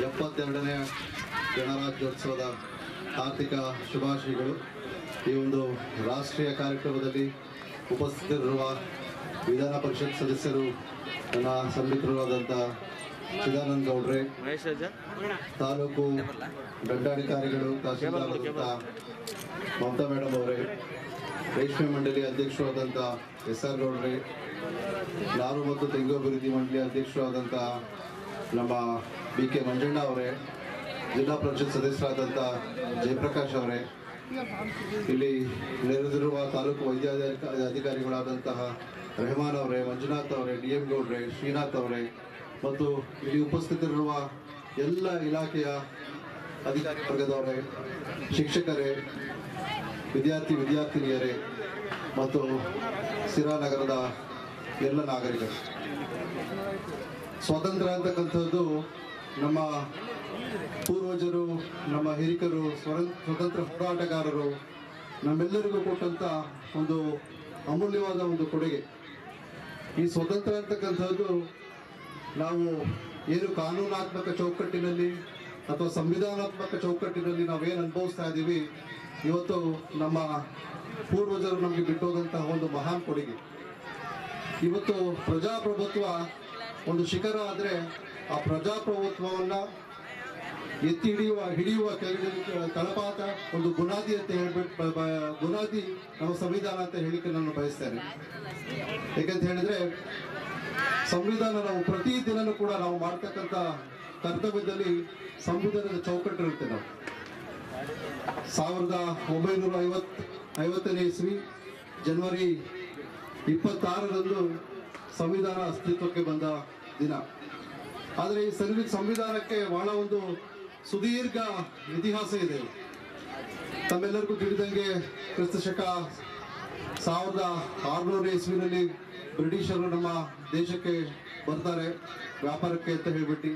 ಎಪ್ಪತ್ತೆರಡನೇ ಗಣರಾಜ್ಯೋತ್ಸವದ ಆರ್ಥಿಕ ಶುಭಾಶಯಗಳು ಈ ಒಂದು ರಾಷ್ಟ್ರೀಯ ಕಾರ್ಯಕ್ರಮದಲ್ಲಿ ಉಪಸ್ಥಿತರಿರುವ ವಿಧಾನ ಪರಿಷತ್ ಸದಸ್ಯರು ನನ್ನ ಸಂಮಿತ್ರರಾದಂಥ ಚಿದಾನಂದ ಗೌಡ್ರೆ ಮಹೇಶ್ ಅಜ್ಜ ತಾಲೂಕು ದಂಡಾಧಿಕಾರಿಗಳು ತಹಸೀಲ್ದಾರ್ ಮಮತಾ ಮೇಡಮ್ ಅವರೇ ರೇಷ್ಮೆ ಮಂಡಳಿ ಅಧ್ಯಕ್ಷರಾದಂಥ ಎಸ್ ಆರ್ ಗೌಡ್ರೆ ನಾರು ಮತ್ತು ತೆಂಗು ಅಭಿವೃದ್ಧಿ ಮಂಡಳಿ ಅಧ್ಯಕ್ಷರಾದಂಥ ನಮ್ಮ ಬಿ ಕೆ ಮಂಜಣ್ಣ ಅವರೇ ಜಿಲ್ಲಾ ಪರಿಷತ್ ಸದಸ್ಯರಾದಂಥ ಜಯಪ್ರಕಾಶ್ ಅವರೇ ಇಲ್ಲಿ ನೆರೆದಿರುವ ತಾಲೂಕು ವೈದ್ಯಾಧಿಕ ಅಧಿಕಾರಿಗಳಾದಂತಹ ರೆಹಮಾನ್ ಅವರೇ ಮಂಜುನಾಥ್ ಅವರೇ ಡಿ ಎಂ ಗೌಡ್ರೆ ಶ್ರೀನಾಥ್ ಅವರೇ ಮತ್ತು ಇಲ್ಲಿ ಉಪಸ್ಥಿತರಿರುವ ಎಲ್ಲ ಇಲಾಖೆಯ ಅಧಿಕಾರಿ ವರ್ಗದವರೇ ಶಿಕ್ಷಕರೇ ವಿದ್ಯಾರ್ಥಿ ವಿದ್ಯಾರ್ಥಿನಿಯರೇ ಮತ್ತು ಸಿರಾ ನಗರದ ಎಲ್ಲ ನಾಗರಿಕರು ಸ್ವಾತಂತ್ರ್ಯ ಅಂತಕ್ಕಂಥದ್ದು ನಮ್ಮ ಪೂರ್ವಜರು ನಮ್ಮ ಹಿರಿಕರು ಸ್ವರ- ಸ್ವತಂತ್ರ ಹೋರಾಟಗಾರರು ನಮ್ಮೆಲ್ಲರಿಗೂ ಕೊಟ್ಟಂತ ಒಂದು ಅಮೂಲ್ಯವಾದ ಒಂದು ಕೊಡುಗೆ ಈ ಸ್ವತಂತ್ರ ಅಂತಕ್ಕಂಥದ್ದು ನಾವು ಏನು ಕಾನೂನಾತ್ಮಕ ಚೌಕಟ್ಟಿನಲ್ಲಿ ಅಥವಾ ಸಂವಿಧಾನಾತ್ಮಕ ಚೌಕಟ್ಟಿನಲ್ಲಿ ನಾವೇನು ಅನುಭವಿಸ್ತಾ ಇದ್ದೀವಿ ಇವತ್ತು ನಮ್ಮ ಪೂರ್ವಜರು ನಮಗೆ ಬಿಟ್ಟೋದಂತಹ ಒಂದು ಮಹಾನ್ ಕೊಡುಗೆ ಇವತ್ತು ಪ್ರಜಾಪ್ರಭುತ್ವ ಒಂದು ಶಿಖರ ಆದರೆ ಆ ಪ್ರಜಾಪ್ರಭುತ್ವವನ್ನ ಎತ್ತಿ ಹಿಡಿಯುವ ಹಿಡಿಯುವ ಕೆಲ ತಳಪಾತ ಒಂದು ಬುನಾದಿ ಅಂತ ಹೇಳ್ಬಿಟ್ಟು ಬ- ಬ- ಬುನಾದಿ ನಮ್ಮ ಸಂವಿಧಾನ ಅಂತ ಹೇಳಿಕೆ ನಾನು ಬಯಸ್ತೇನೆ ಯಾಕಂತ ಹೇಳಿದ್ರೆ ಸಂವಿಧಾನ ನಾವು ಪ್ರತಿ ದಿನನೂ ಕೂಡ ನಾವು ಮಾಡ್ತಕ್ಕಂಥ ಕರ್ತವ್ಯದಲ್ಲಿ ಸಂವಿಧಾನದ ಚೌಕಟ್ಟು ಇರುತ್ತೆ ನಾವು ಸಾವಿರದ ಒಂಬೈನೂರ ಐವತ್ ಐವತ್ತನೇ ಇಸ್ವಿ ಜನವರಿ ಇಪ್ಪತ್ತಾರರಂದು ಸಂವಿಧಾನ ಅಸ್ತಿತ್ವಕ್ಕೆ ಬಂದ ದಿನ ಆದರೆ ಈ ಸಂವಿ ಸಂವಿಧಾನಕ್ಕೆ ಬಹಳ ಒಂದು ಸುದೀರ್ಘ ಇತಿಹಾಸ ಇದೆ ತಮ್ಮೆಲ್ಲರಿಗೂ ತಿಳಿದಂಗೆ ಕ್ರಿಸ್ತ ಶಕ ಸಾವಿರದ ಆರುನೂರ ಇಸ್ವಿನಲ್ಲಿ ಬ್ರಿಟಿಷರು ನಮ್ಮ ದೇಶಕ್ಕೆ ಬರ್ತಾರೆ ವ್ಯಾಪಾರಕ್ಕೆ ಅಂತ ಹೇಳ್ಬಿಟ್ಟು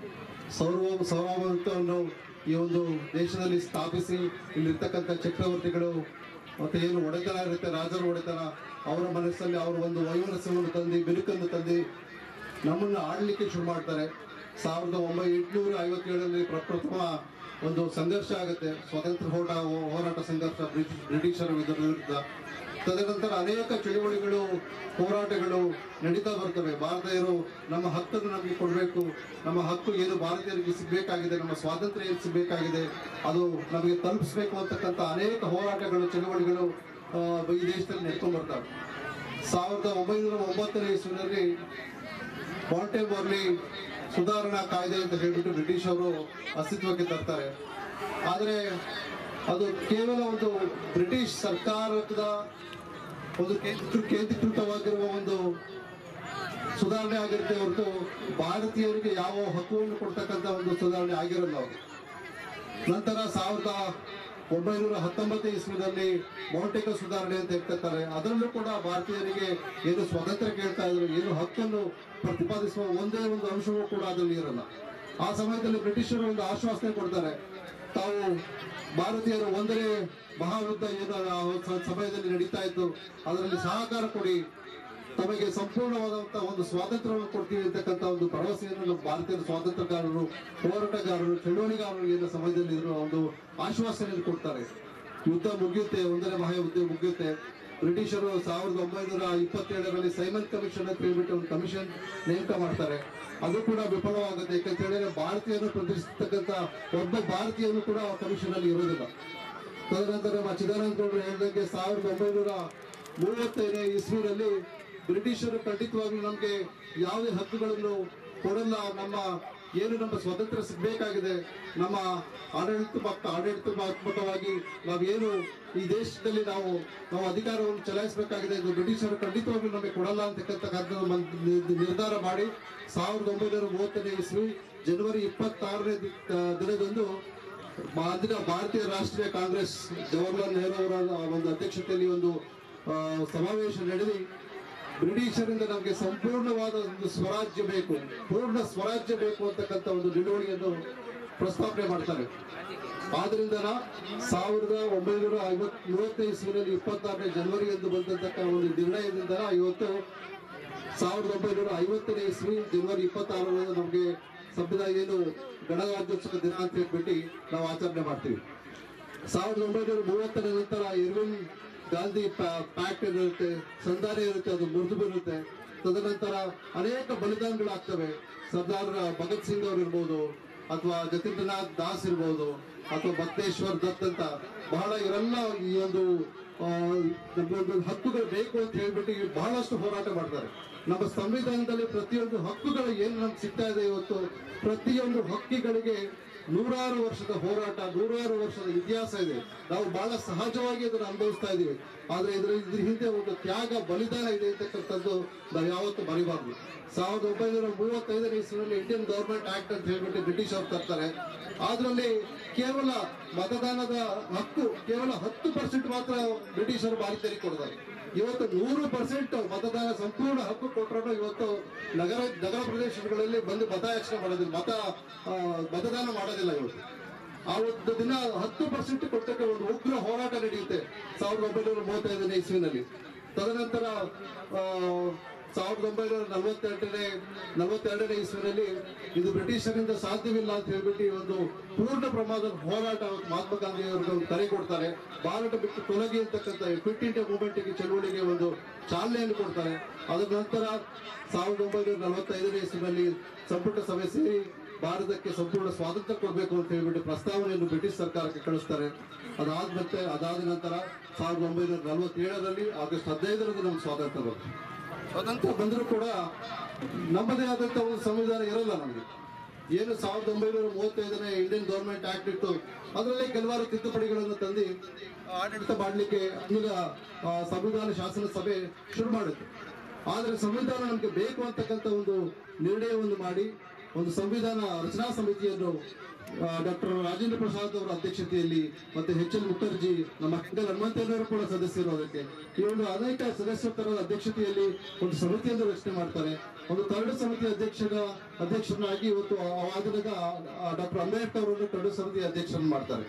ಸೌರವ ಸೌರವಂತವನ್ನು ಈ ಒಂದು ದೇಶದಲ್ಲಿ ಸ್ಥಾಪಿಸಿ ಇಲ್ಲಿರ್ತಕ್ಕಂಥ ಚಕ್ರವರ್ತಿಗಳು ಮತ್ತೆ ಏನು ಒಡೆತನ ಇರುತ್ತೆ ರಾಜರ ಒಡೆತನ ಅವರ ಮನಸ್ಸಲ್ಲಿ ಅವರ ಒಂದು ವೈಮನಸ್ಸನ್ನು ತಂದು ಬಿರುಕನ್ನು ತಂದು ನಮ್ಮನ್ನು ಆಡಲಿಕ್ಕೆ ಶುರು ಮಾಡ್ತಾರೆ ಸಾವಿರದ ಒಂಬೈ ಎಂಟುನೂರ ಐವತ್ತೇಳರಲ್ಲಿ ಪ್ರಪ್ರಥಮ ಒಂದು ಸಂಘರ್ಷ ಆಗುತ್ತೆ ಸ್ವಾತಂತ್ರ್ಯ ಹೋರಾಟ ಹೋರಾಟ ಸಂಘರ್ಷ ಬ್ರಿಟಿಷ್ ಬ್ರಿಟಿಷರ ವಿರುದ್ಧ ವಿರುದ್ಧ ತದನಂತರ ಅನೇಕ ಚಳುವಳಿಗಳು ಹೋರಾಟಗಳು ನಡೀತಾ ಬರ್ತವೆ ಭಾರತೀಯರು ನಮ್ಮ ಹಕ್ಕನ್ನು ನಮಗೆ ಕೊಡಬೇಕು ನಮ್ಮ ಹಕ್ಕು ಏನು ಭಾರತೀಯರಿಗೆ ಸಿಗಬೇಕಾಗಿದೆ ನಮ್ಮ ಸ್ವಾತಂತ್ರ್ಯ ಏನು ಸಿಗಬೇಕಾಗಿದೆ ಅದು ನಮಗೆ ತಲುಪಿಸ್ಬೇಕು ಅಂತಕ್ಕಂಥ ಅನೇಕ ಹೋರಾಟಗಳು ಚಳುವಳಿಗಳು ಆ, ಈ ದೇಶದಲ್ಲಿ ನಡ್ಕೊಂಡು ಬರ್ತವೆ ಸಾವಿರದ ಒಂಬೈನೂರ ಒಂಬತ್ತನೇ ಇಸ್ವಿನಲ್ಲಿ ಮಾಂಟೆಮೋರ್ಲಿ ಸುಧಾರಣಾ ಕಾಯ್ದೆ ಅಂತ ಹೇಳ್ಬಿಟ್ಟು ಬ್ರಿಟಿಷ್ ಅವರು ಅಸ್ತಿತ್ವಕ್ಕೆ ತರ್ತಾರೆ ಆದರೆ ಅದು ಕೇವಲ ಒಂದು ಬ್ರಿಟಿಷ್ ಸರ್ಕಾರದ ಒಂದು ಕೇಂದ್ರ ಕೇಂದ್ರೀಕೃತವಾಗಿರುವ ಒಂದು ಸುಧಾರಣೆ ಆಗಿರುತ್ತೆ ಹೊರತು ಭಾರತೀಯರಿಗೆ ಯಾವ ಹಕ್ಕುವನ್ನು ಕೊಡ್ತಕ್ಕಂಥ ಒಂದು ಸುಧಾರಣೆ ಆಗಿರಲ್ಲ ಅವರು ನಂತರ ಸಾವಿರದ ಒಂಬೈನೂರ ಹತ್ತೊಂಬತ್ತನೇ ಇಸ್ವಿನಲ್ಲಿ ಮೌಂಟೇಕ ಸುಧಾರಣೆ ಅಂತ ಹೇಳ್ತಿರ್ತಾರೆ ಅದರಲ್ಲೂ ಕೂಡ ಭಾರತೀಯರಿಗೆ ಏನು ಸ್ವಾತಂತ್ರ್ಯ ಕೇಳ್ತಾ ಇದ್ರು ಏನು ಹಕ್ಕನ್ನು ಪ್ರತಿಪಾದಿಸುವ ಒಂದೇ ಒಂದು ಅಂಶವೂ ಕೂಡ ಅದರಲ್ಲಿ ಇರಲ್ಲ ಆ ಸಮಯದಲ್ಲಿ ಬ್ರಿಟಿಷರು ಒಂದು ಆಶ್ವಾಸನೆ ಕೊಡ್ತಾರೆ ತಾವು ಭಾರತೀಯರು ಒಂದನೇ ಮಹಾಯುದ್ಧ ಏನು ಆ ಸ- ಸಮಯದಲ್ಲಿ ನಡೀತಾ ಇತ್ತು ಅದರಲ್ಲಿ ಸಹಕಾರ ಕೊಡಿ ತಮಗೆ ಸಂಪೂರ್ಣವಾದಂತಹ ಒಂದು ಸ್ವಾತಂತ್ರ್ಯವನ್ನು ಕೊಡ್ತೀವಿ ಅಂತಕ್ಕಂಥ ಒಂದು ಭರವಸೆಯನ್ನು ನಮ್ಮ ಭಾರತೀಯ ಸ್ವಾತಂತ್ರ್ಯಗಾರರು ಹೋರಾಟಗಾರರು ಚಳುವಳಿಗಾರರು ಏನು ಸಮಯದಲ್ಲಿ ಇದ್ರು ಒಂದು ಆಶ್ವಾಸನೆಯನ್ನು ಕೊಡ್ತಾರೆ ಯುದ್ಧ ಮುಗಿಯುತ್ತೆ ಒಂದನೇ ಮಹಾಯುದ್ಧ ಮುಗಿಯುತ್ತೆ ಬ್ರಿಟಿಷರು ಸಾವಿರದ ಒಂಬೈನೂರ ಇಪ್ಪತ್ತೇಳರಲ್ಲಿ ಸೈಮನ್ ಕಮಿಷನ್ ಅಂತ ಹೇಳ್ಬಿಟ್ಟು ಒಂದು ಕಮಿಷನ್ ನೇಮಕ ಮಾಡ್ತಾರೆ ಅದು ಕೂಡ ವಿಫಲವಾಗುತ್ತೆ ಯಾಕಂತ ಹೇಳಿದ್ರೆ ಭಾರತೀಯರು ಪ್ರತಿಷ್ಠಿತಕ್ಕಂಥ ಒಬ್ಬ ಭಾರತೀಯನು ಕೂಡ ಆ ಕಮಿಷನ್ ಅಲ್ಲಿ ಇರೋದಿಲ್ಲ ತದನಂತರ ನಮ್ಮ ಚಿದಾನಂದ ಗೌಡರು ಹೇಳಿದಂಗೆ ಸಾವಿರದ ಒಂಬೈನೂರ ಮೂವತ್ತೈದನೇ ಇಸ್ವಿನಲ್ಲಿ ಬ್ರಿಟಿಷರು ಖಂಡಿತವಾಗ್ಲೂ ನಮಗೆ ಯಾವುದೇ ಹಕ್ಕುಗಳನ್ನು ಕೊಡಲ್ಲ ನಮ್ಮ ಏನು ನಮ್ಮ ಸ್ವತಂತ್ರ ಸಿಗಬೇಕಾಗಿದೆ ನಮ್ಮ ಆಡಳಿತ ಆಡಳಿತಾತ್ಮಕವಾಗಿ ನಾವೇನು ಈ ದೇಶದಲ್ಲಿ ನಾವು ನಾವು ಅಧಿಕಾರವನ್ನು ಚಲಾಯಿಸಬೇಕಾಗಿದೆ ಇದು ಬ್ರಿಟಿಷರು ಖಂಡಿತವಾಗ್ಲೂ ನಮಗೆ ಕೊಡಲ್ಲ ಅಂತಕ್ಕಂಥ ನಿರ್ಧಾರ ಮಾಡಿ ಸಾವಿರದ ಒಂಬೈನೂರ ಮೂವತ್ತನೇ ಇಸ್ವಿ ಜನವರಿ ಇಪ್ಪತ್ತಾರನೇ ದಿ- ದಿನದಂದು ಅಂದಿನ ಭಾರತೀಯ ರಾಷ್ಟ್ರೀಯ ಕಾಂಗ್ರೆಸ್ ಜವಾಹರ್ಲಾಲ್ ನೆಹರು ಅವರ ಒಂದು ಅಧ್ಯಕ್ಷತೆಯಲ್ಲಿ ಒಂದು ಆ, ಸಮಾವೇಶ ನಡೆದಿ ಬ್ರಿಟಿಷರಿಂದ ನಮಗೆ ಸಂಪೂರ್ಣವಾದ ಒಂದು ಸ್ವರಾಜ್ಯ ಬೇಕು ಪೂರ್ಣ ಸ್ವರಾಜ್ಯ ಬೇಕು ಅಂತಕ್ಕಂಥ ಒಂದು ನಿಲುವಳಿಯನ್ನು ಪ್ರಸ್ತಾಪನೆ ಮಾಡ್ತಾರೆ ಆದ್ರಿಂದ ಸಾವಿರದ ಒಂಬೈನೂರ ಐವತ್ ಮೂವತ್ತನೇ ಇಸ್ವಿನಲ್ಲಿ ಇಪ್ಪತ್ತಾರನೇ ಜನವರಿ ಎಂದು ಬಂದಂತಕ್ಕ ಒಂದು ನಿರ್ಣಯದಿಂದ ಇವತ್ತು ಸಾವಿರದ ಒಂಬೈನೂರ ಐವತ್ತನೇ ಇಸ್ವಿ ಜನವರಿ ಇಪ್ಪತ್ತಾರರಂದು ನಮಗೆ ಸಂವಿಧಾನ ಏನು ಗಣರಾಜ್ಯೋತ್ಸವ ದಿನ ಅಂತ ಹೇಳ್ಬಿಟ್ಟು ನಾವು ಆಚರಣೆ ಮಾಡ್ತೀವಿ ಸಾವಿರದ ಒಂಬೈನೂರ ಮೂವತ್ತರ ನಂತರ ಇರ್ವಿನ್ ಗಾಂಧಿ ಪ್ಯಾಕ್ಟ್ ಇರುತ್ತೆ ಸಂಧಾನ ಇರುತ್ತೆ ಅದು ಮುರಿದು ಬರುತ್ತೆ ತದನಂತರ ಅನೇಕ ಬಲಿದಾನಗಳಾಗ್ತವೆ ಸರ್ದಾರ್ ಭಗತ್ ಸಿಂಗ್ ಅವರು ಇರ್ಬೋದು ಅಥವಾ ಜತೀಂದ್ರನಾಥ್ ದಾಸ್ ಇರ್ಬೋದು ಅಥವಾ ಭಕ್ತೇಶ್ವರ್ ದತ್ ಅಂತ ಬಹಳ ಇವರೆಲ್ಲ ಈ ಒಂದು ಆ, ನಮ್ಗೊಂದು ಹಕ್ಕುಗಳು ಬೇಕು ಅಂತ ಹೇಳ್ಬಿಟ್ಟು ಇವ್ರು ಬಹಳಷ್ಟು ಹೋರಾಟ ಮಾಡ್ತಾರೆ ನಮ್ಮ ಸಂವಿಧಾನದಲ್ಲಿ ಪ್ರತಿಯೊಂದು ಹಕ್ಕುಗಳು ಏನು ನಮ್ಗೆ ಸಿಗ್ತಾ ಇದೆ ಇವತ್ತು ಪ್ರತಿಯೊಂದು ಹಕ್ಕಿಗಳಿಗೆ ನೂರಾರು ವರ್ಷದ ಹೋರಾಟ ನೂರಾರು ವರ್ಷದ ಇತಿಹಾಸ ಇದೆ ನಾವು ಬಹಳ ಸಹಜವಾಗಿ ಅದನ್ನು ಅನುಭವಿಸ್ತಾ ಇದೀವಿ ಆದ್ರೆ ಇದ್ರ ಇದ್ರ ಹಿಂದೆ ಒಂದು ತ್ಯಾಗ ಬಲಿದಾನ ಇದೆ ಅಂತಕ್ಕಂಥದ್ದು ನಾವು ಯಾವತ್ತೂ ಮರಿಬಾರ್ದು ಸಾವಿರದ ಒಂಬೈನೂರ ಮೂವತ್ತೈದನೇ ಇಸ್ವಿನಲ್ಲಿ ಇಂಡಿಯನ್ ಗವರ್ಮೆಂಟ್ ಆಕ್ಟ್ ಅಂತ ಹೇಳ್ಬಿಟ್ಟು ಬ್ರಿಟಿಷ್ ಅವರು ತರ್ತಾರೆ ಅದರಲ್ಲಿ ಕೇವಲ ಮತದಾನದ ಹಕ್ಕು ಕೇವಲ ಹತ್ತು ಪರ್ಸೆಂಟ್ ಮಾತ್ರ ಬ್ರಿಟಿಷರು ಬಾಲಿತರಿಗೆ ಕೊಡ್ತಾರೆ ಇವತ್ತು ನೂರು ಪರ್ಸೆಂಟ್ ಮತದಾನ ಸಂಪೂರ್ಣ ಹಕ್ಕು ಕೊಟ್ಟರು ಇವತ್ತು ನಗರ ನಗರ ಪ್ರದೇಶಗಳಲ್ಲಿ ಬಂದು ಮತಯಾಚನೆ ಮಾಡೋದಿಲ್ಲ ಮತ ಆ, ಮತದಾನ ಮಾಡೋದಿಲ್ಲ ಇವತ್ತು ಆ ಒಂದು ದಿನ ಹತ್ತು ಪರ್ಸೆಂಟ್ ಕೊಟ್ಟಕ್ಕೆ ಒಂದು ಉಗ್ರ ಹೋರಾಟ ನಡೆಯುತ್ತೆ ಸಾವಿರದ ಒಂಬೈನೂರ ಮೂವತ್ತೈದನೇ ಇಸ್ವಿನಲ್ಲಿ ತದನಂತರ ಆ, ಸಾವಿರದ ಒಂಬೈನೂರ ನಲವತ್ತೆರಡನೇ ನಲವತ್ತೆರಡನೇ ಇಸ್ವಿನಲ್ಲಿ ಇದು ಬ್ರಿಟಿಷರಿಂದ ಸಾಧ್ಯವಿಲ್ಲ ಅಂತ ಹೇಳ್ಬಿಟ್ಟು ಈ ಒಂದು ಪೂರ್ಣ ಪ್ರಮಾಣದ ಹೋರಾಟ ಅವತ್ತು ಮಹಾತ್ಮ ಗಾಂಧಿ ಅವರಿಗೆ ಒಂದು ಕರೆ ಕೊಡ್ತಾರೆ ಭಾರತ ಬಿಟ್ಟು ತೊಲಗಿ ಅಂತಕ್ಕಂಥ ಕ್ವಿಟ್ ಇಂಡಿಯಾ ಮೂವ್ಮೆಂಟ್ಗೆ ಚಳುವಳಿಗೆ ಒಂದು ಚಾಲನೆಯನ್ನು ಕೊಡ್ತಾರೆ ಅದರ ನಂತರ ಸಾವಿರದ ಒಂಬೈನೂರ ನಲವತ್ತೈದನೇ ಇಸ್ವಿನಲ್ಲಿ ಸಂಪುಟ ಸಭೆ ಸೇರಿ ಭಾರತಕ್ಕೆ ಸಂಪೂರ್ಣ ಸ್ವಾತಂತ್ರ್ಯ ಕೊಡಬೇಕು ಅಂತ ಹೇಳ್ಬಿಟ್ಟು ಪ್ರಸ್ತಾವನೆಯನ್ನು ಬ್ರಿಟಿಷ್ ಸರ್ಕಾರಕ್ಕೆ ಕಳಿಸ್ತಾರೆ ಅದಾದ ಮತ್ತೆ ಅದಾದ ನಂತರ ಸಾವಿರದ ಒಂಬೈನೂರ ನಲವತ್ತೇಳರಲ್ಲಿ ಆಗಸ್ಟ್ ಹದಿನೈದರಂದು ನಮ್ಗೆ ಸ್ವಾತಂತ್ರ್ಯ ಬಂತು ಸ್ವಾತಂತ್ರ್ಯ ಬಂದರೂ ಕೂಡ ನಮ್ಮದೇ ಆದಂತ ಒಂದು ಸಂವಿಧಾನ ಇರಲ್ಲ ನಮಗೆ ಏನು ಸಾವಿರದ ಒಂಬೈನೂರ ಮೂವತ್ತೈದನೇ ಇಂಡಿಯನ್ ಗವರ್ಮೆಂಟ್ ಆಕ್ಟ್ ಇತ್ತು ಅದರಲ್ಲಿ ಕೆಲವಾರು ತಿದ್ದುಪಡಿಗಳನ್ನು ತಂದು ಆಡಳಿತ ಮಾಡಲಿಕ್ಕೆ ಈಗ ಆ, ಸಂವಿಧಾನ ಶಾಸನ ಸಭೆ ಶುರು ಮಾಡುತ್ತೆ ಆದರೆ ಸಂವಿಧಾನ ನಮಗೆ ಬೇಕು ಅಂತಕ್ಕಂಥ ಒಂದು ನಿರ್ಣಯವನ್ನು ಮಾಡಿ ಒಂದು ಸಂವಿಧಾನ ರಚನಾ ಸಮಿತಿಯನ್ನು ಡಾಕ್ಟರ್ ರಾಜೇಂದ್ರ ಪ್ರಸಾದ್ ಅವರ ಅಧ್ಯಕ್ಷತೆಯಲ್ಲಿ ಮತ್ತೆ ಎಚ್ ಎಲ್ ಮುಖರ್ಜಿ ನಮ್ಮ ಅಕ್ಕಲ್ ಹನುಮಂತಯ್ಯನವರು ಕೂಡ ಸದಸ್ಯರು ಅದಕ್ಕೆ ಈ ಒಂದು ಅನೇಕ ಸದಸ್ಯರ ಅಧ್ಯಕ್ಷತೆಯಲ್ಲಿ ಒಂದು ಸಮಿತಿಯನ್ನು ರಚನೆ ಮಾಡ್ತಾರೆ ಒಂದು ಕರಡು ಸಮಿತಿ ಅಧ್ಯಕ್ಷರ ಅಧ್ಯಕ್ಷರನ್ನಾಗಿ ಇವತ್ತು ಆಧುನಿಕ ಡಾಕ್ಟರ್ ಅಂಬೇಡ್ಕರ್ ಅವರು ಕರಡು ಸಮಿತಿ ಅಧ್ಯಕ್ಷರನ್ನು ಮಾಡ್ತಾರೆ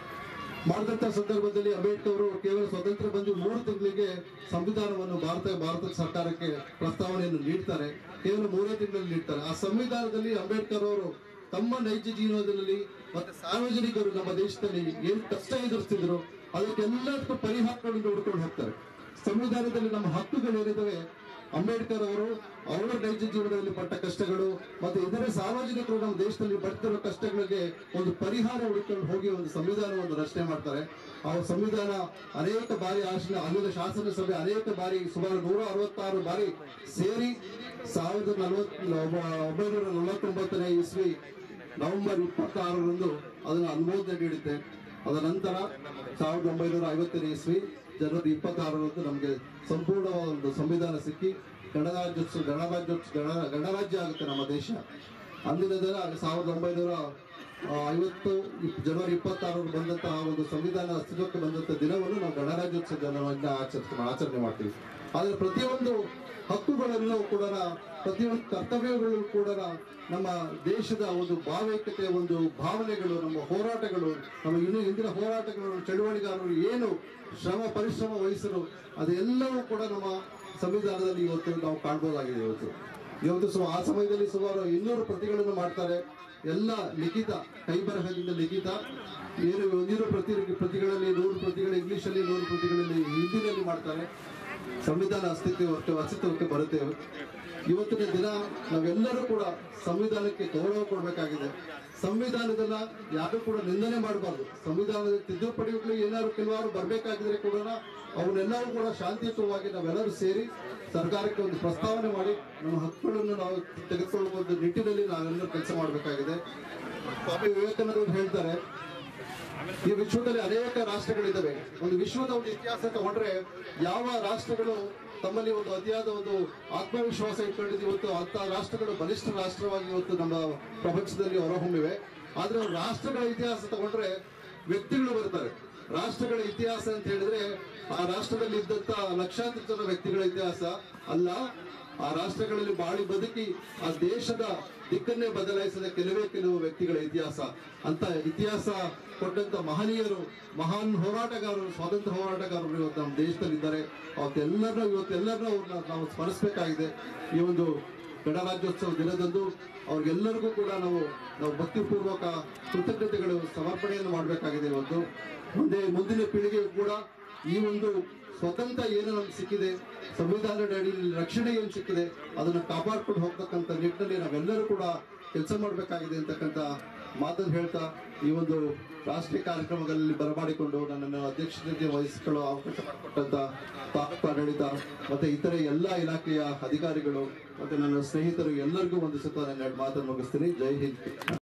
ಮಾಡಿದಂತ ಸಂದರ್ಭದಲ್ಲಿ ಅಂಬೇಡ್ಕರ್ ಅವರು ಕೇವಲ ಸ್ವತಂತ್ರ ಬಂದು ಮೂರು ತಿಂಗಳಿಗೆ ಸಂವಿಧಾನವನ್ನು ಭಾರತ ಭಾರತ ಸರ್ಕಾರಕ್ಕೆ ಪ್ರಸ್ತಾವನೆಯನ್ನು ನೀಡ್ತಾರೆ ಕೇವಲ ಮೂರೇ ತಿಂಗಳಲ್ಲಿ ನೀಡ್ತಾರೆ ಆ ಸಂವಿಧಾನದಲ್ಲಿ ಅಂಬೇಡ್ಕರ್ ಅವರು ತಮ್ಮ ನೈಜ ಜೀವನದಲ್ಲಿ ಮತ್ತೆ ಸಾರ್ವಜನಿಕರು ನಮ್ಮ ದೇಶದಲ್ಲಿ ಏನು ಕಷ್ಟ ಎದುರಿಸ್ತಿದ್ರು ಅದಕ್ಕೆಲ್ಲದಕ್ಕೂ ಪರಿಹಾರಗಳನ್ನು ಹುಡ್ಕೊಂಡು ಹೋಗ್ತಾರೆ ಸಂವಿಧಾನದಲ್ಲಿ ನಮ್ಮ ಹಕ್ಕುಗಳು ಏನಿದಾವೆ ಅಂಬೇಡ್ಕರ್ ಅವರು ಅವರ ನೈಜ ಜೀವನದಲ್ಲಿ ಪಟ್ಟ ಕಷ್ಟಗಳು ಮತ್ತೆ ಇತರೆ ಸಾರ್ವಜನಿಕರು ನಮ್ಮ ದೇಶದಲ್ಲಿ ಪಡ್ತಿರೋ ಕಷ್ಟಗಳಿಗೆ ಒಂದು ಪರಿಹಾರ ಹುಡುಕೊಂಡು ಹೋಗಿ ಒಂದು ಸಂವಿಧಾನವನ್ನು ರಚನೆ ಮಾಡ್ತಾರೆ ಆ ಸಂವಿಧಾನ ಅನೇಕ ಬಾರಿ ಆಶನ ಅಲ್ಲಿನ ಶಾಸನ ಸಭೆ ಅನೇಕ ಬಾರಿ ಸುಮಾರು ನೂರ ಅರವತ್ತಾರು ಬಾರಿ ಸೇರಿ ಸಾವಿರದ ನಲವತ್ ಒಂಬೈನೂರ ನಲವತ್ತೊಂಬತ್ತನೇ ಇಸ್ವಿ ನವೆಂಬರ್ ಇಪ್ಪತ್ತಾರರಂದು ಅದನ್ನು ಅನುಮೋದನೆ ನೀಡುತ್ತೆ ಅದರ ನಂತರ ಸಾವಿರದ ಒಂಬೈನೂರ ಐವತ್ತನೇ ಇಸ್ವಿ ಜನವರಿ ಇಪ್ಪತ್ತಾರರಂದು ನಮಗೆ ಸಂಪೂರ್ಣವಾದ ಒಂದು ಸಂವಿಧಾನ ಸಿಕ್ಕಿ ಗಣರಾಜ್ಯೋತ್ಸವ ಗಣರಾಜ್ಯೋತ್ಸವ ಗಣ ಗಣರಾಜ್ಯ ಆಗುತ್ತೆ ನಮ್ಮ ದೇಶ ಅಂದಿನ ದಿನ ಸಾವಿರದ ಒಂಬೈನೂರ ಆ, ಐವತ್ತು ಇಪ್- ಜನವರಿ ಇಪ್ಪತ್ತಾರರು ಬಂದಂತಹ ಒಂದು ಸಂವಿಧಾನ ಅಸ್ತಿತ್ವಕ್ಕೆ ಬಂದಂತ ದಿನವನ್ನು ನಾವು ಗಣರಾಜ್ಯೋತ್ಸವ ದಿನವನ್ನ ಆಚರಿಸ್ತೀವಿ ಆಚರಣೆ ಮಾಡ್ತೀವಿ ಆದರೆ ಪ್ರತಿಯೊಂದು ಹಕ್ಕುಗಳನ್ನು ಕೂಡ ಪ್ರತಿಯೊಂದು ಕರ್ತವ್ಯಗಳು ಕೂಡ ನಮ್ಮ ದೇಶದ ಒಂದು ಭಾವೈಕ್ಯತೆ ಒಂದು ಭಾವನೆಗಳು ನಮ್ಮ ಹೋರಾಟಗಳು ನಮ್ಮ ಇನ್ನು ಹಿಂದಿನ ಹೋರಾಟಗಳು ಚಳುವಳಿಗಾರರು ಏನು ಶ್ರಮ ಪರಿಶ್ರಮ ವಹಿಸರು ಅದೆಲ್ಲವೂ ಕೂಡ ನಮ್ಮ ಸಂವಿಧಾನದಲ್ಲಿ ಇವತ್ತು ನಾವು ಕಾಣ್ಬೋದಾಗಿದೆ ಇವತ್ತು ಇವತ್ತು ಸು ಆ ಸಮಯದಲ್ಲಿ ಸುಮಾರು ಇನ್ನೂರು ಪ್ರತಿಗಳನ್ನು ಮಾಡ್ತಾರೆ ಎಲ್ಲ ಲಿಖಿತ ಕೈ ಬರಹದಿಂದ ಲಿಖಿತ ಏನು ಒಂದಿರೋ ಪ್ರತಿ ಪ್ರತಿಗಳಲ್ಲಿ ನೂರು ಪ್ರತಿಗಳು ಇಂಗ್ಲಿಷಲ್ಲಿ ನೂರು ಪ್ರತಿಗಳಲ್ಲಿ ಹಿಂದಿನಲ್ಲಿ ಮಾಡ್ತಾರೆ ಸಂವಿಧಾನ ಅಸ್ತಿತ್ವಕ್ಕೆ ಅಸ್ತಿತ್ವಕ್ಕೆ ಬರುತ್ತೆ ಇವತ್ತಿನ ದಿನ ನಾವೆಲ್ಲರೂ ಕೂಡ ಸಂವಿಧಾನಕ್ಕೆ ಗೌರವ ಕೊಡಬೇಕಾಗಿದೆ ಸಂವಿಧಾನದನ್ನ ಯಾರು ಕೂಡ ನಿಂದನೆ ಮಾಡಬಾರ್ದು ಸಂವಿಧಾನದ ತಿದ್ದುಪಡಿಗಳು ಏನಾದ್ರು ಕೆಲವಾರು ಬರಬೇಕಾಗಿದ್ರೆ ಕೂಡ ಅವನ್ನೆಲ್ಲವೂ ಕೂಡ ಶಾಂತಿಯುತವಾಗಿ ನಾವೆಲ್ಲರೂ ಸೇರಿ ಸರ್ಕಾರಕ್ಕೆ ಒಂದು ಪ್ರಸ್ತಾವನೆ ಮಾಡಿ ನಮ್ಮ ಹಕ್ಕುಗಳನ್ನು ನಾವು ತೆಗೆದುಕೊಳ್ಳುವ ಒಂದು ನಿಟ್ಟಿನಲ್ಲಿ ನಾವೆಲ್ಲರೂ ಕೆಲಸ ಮಾಡಬೇಕಾಗಿದೆ ಸ್ವಾಮಿ ವಿವೇಕಾನಂದ ಅವರು ಹೇಳ್ತಾರೆ ಈ ವಿಶ್ವದಲ್ಲಿ ಅನೇಕ ರಾಷ್ಟ್ರಗಳಿದ್ದಾವೆ ಒಂದು ವಿಶ್ವದ ಒಂದು ಇತಿಹಾಸ ತಗೊಂಡ್ರೆ ಯಾವ ರಾಷ್ಟ್ರಗಳು ತಮ್ಮಲ್ಲಿ ಒಂದು ಅತಿಯಾದ ಒಂದು ಆತ್ಮವಿಶ್ವಾಸ ಇಟ್ಕೊಂಡಿದ್ದು ಇವತ್ತು ಅಂತ ರಾಷ್ಟ್ರಗಳು ಬಲಿಷ್ಠ ರಾಷ್ಟ್ರವಾಗಿ ಇವತ್ತು ನಮ್ಮ ಪ್ರಪಂಚದಲ್ಲಿ ಹೊರಹೊಮ್ಮಿವೆ ಆದ್ರೆ ರಾಷ್ಟ್ರಗಳ ಇತಿಹಾಸ ತಗೊಂಡ್ರೆ ವ್ಯಕ್ತಿಗಳು ಬರ್ತಾರೆ ರಾಷ್ಟ್ರಗಳ ಇತಿಹಾಸ ಅಂತ ಹೇಳಿದ್ರೆ ಆ ರಾಷ್ಟ್ರದಲ್ಲಿ ಇದ್ದಂತ ಲಕ್ಷಾಂತರ ಜನ ವ್ಯಕ್ತಿಗಳ ಇತಿಹಾಸ ಅಲ್ಲ ಆ ರಾಷ್ಟ್ರಗಳಲ್ಲಿ ಬಾಳಿ ಬದುಕಿ ಆ ದೇಶದ ದಿಕ್ಕನ್ನೇ ಬದಲಾಯಿಸಿದ ಕೆಲವೇ ಕೆಲವು ವ್ಯಕ್ತಿಗಳ ಇತಿಹಾಸ ಅಂತ ಇತಿಹಾಸ ಕೊಟ್ಟಂತ ಮಹನೀಯರು ಮಹಾನ್ ಹೋರಾಟಗಾರರು ಸ್ವಾತಂತ್ರ್ಯ ಹೋರಾಟಗಾರರು ಇವತ್ತು ನಮ್ಮ ದೇಶದಲ್ಲಿ ಇದ್ದಾರೆ ಅವತ್ತೆಲ್ಲರನ್ನೂ ಇವತ್ತೆಲ್ಲರನ್ನೂ ಅವ್ರನ್ನ ನಾವು ಸ್ಮರಿಸಬೇಕಾಗಿದೆ ಈ ಒಂದು ಗಣರಾಜ್ಯೋತ್ಸವ ದಿನದಂದು ಅವ್ರಿಗೆಲ್ಲರಿಗೂ ಕೂಡ ನಾವು ನಾವು ಭಕ್ತಿಪೂರ್ವಕ ಕೃತಜ್ಞತೆಗಳು ಸಮರ್ಪಣೆಯನ್ನು ಮಾಡಬೇಕಾಗಿದೆ ಇವತ್ತು ಮುಂದೆ ಮುಂದಿನ ಪೀಳಿಗೆಗೂ ಕೂಡ ಈ ಒಂದು ಸ್ವತಂತ್ರ ಏನು ನಮ್ಗೆ ಸಿಕ್ಕಿದೆ ಸಂವಿಧಾನದ ಅಡಿಯಲ್ಲಿ ರಕ್ಷಣೆ ಏನು ಸಿಕ್ಕಿದೆ ಅದನ್ನು ಕಾಪಾಡ್ಕೊಂಡು ಹೋಗ್ತಕ್ಕಂಥ ನಿಟ್ಟಿನಲ್ಲಿ ನಾವೆಲ್ಲರೂ ಕೂಡ ಕೆಲಸ ಮಾಡಬೇಕಾಗಿದೆ ಅಂತಕ್ಕಂಥ ಮಾತನ್ನು ಹೇಳ್ತಾ ಈ ಒಂದು ರಾಷ್ಟ್ರೀಯ ಕಾರ್ಯಕ್ರಮಗಳಲ್ಲಿ ಬರಮಾಡಿಕೊಂಡು ನನ್ನನ್ನು ಅಧ್ಯಕ್ಷತೆ ವಹಿಸಿಕೊಳ್ಳೋ ಅವಕಾಶ ಮಾಡಿಕೊಟ್ಟಂತ ತಾಲೂಕು ಆಡಳಿತ ಮತ್ತೆ ಇತರೆ ಎಲ್ಲ ಇಲಾಖೆಯ ಅಧಿಕಾರಿಗಳು ಮತ್ತೆ ನನ್ನ ಸ್ನೇಹಿತರು ಎಲ್ಲರಿಗೂ ಒಂದು ಸುತ್ತ ನನ್ನ ಎರಡು ಮಾತನ್ನು ಮುಗಿಸ್ತೀನಿ ಜೈ ಹಿಂದ್